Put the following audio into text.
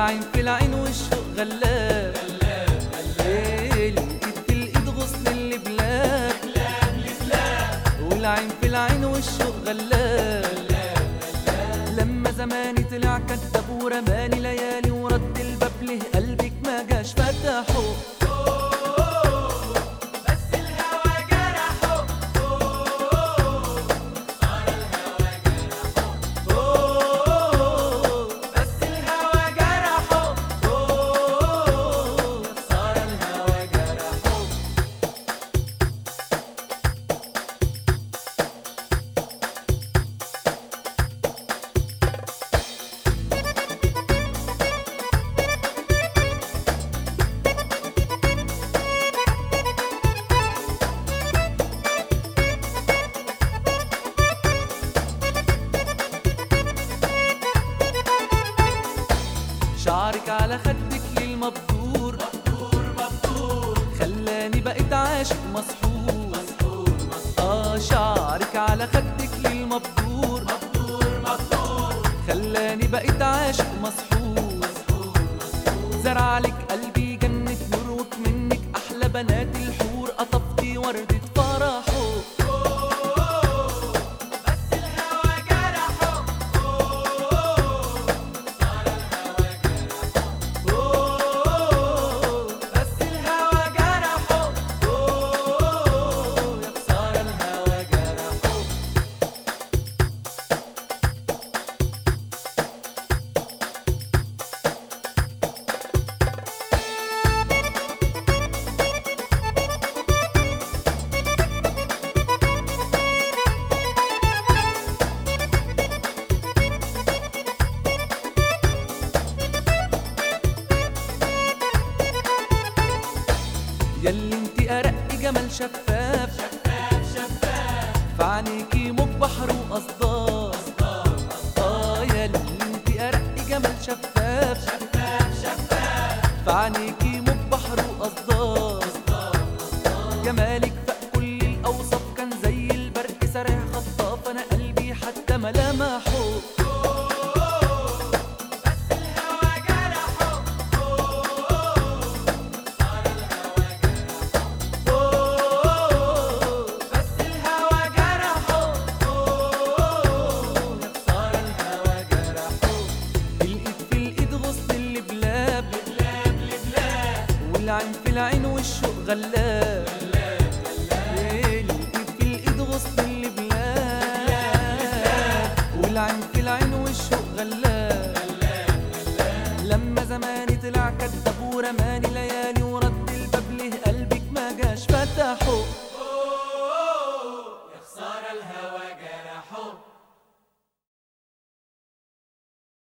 والعين في العين والشوق غلاب إيه، الايد في الايد غصن اللي بلاب والعين في العين والشوق غلاب لما زماني طلع كداب ورماني ليالي ورد الباب له قلبك ما جاش فتحه بس الهوى جرحه بس الهوى جرحه صار الهوى جرحه شعرك على خدك للمبدور مبدور مبدور خلاني بقيت عاشق مسحور اه شعرك على خدك للمبدور مبدور مبدور خلاني بقيت عاشق مسحور زرع لك قلبي جنة نور منك أحلى بنات الحور قطفتي وردة فرحه بس الهوى جرحه بس الهوى جرحه يا خسارة الهوى جرحه ياللي انت أرق جمال شفاف شفاف شفاف فعنيكي موج بحر وقصدار اه ياللي انت أرق جمال شفاف شفاف شفاف فعنيكي موج بحر وقصدار جمالك فوق كل الأوصاف كان زي البرق سريع خطاف أنا قلبي حتى ملامحه بس الهوى جرحه بس الهوى جرحه يا خسارة الهوى جرحه الإيد في الإيد غصن اللي بلاب لبلاب لبلاب والعين في العين والشوق غلاب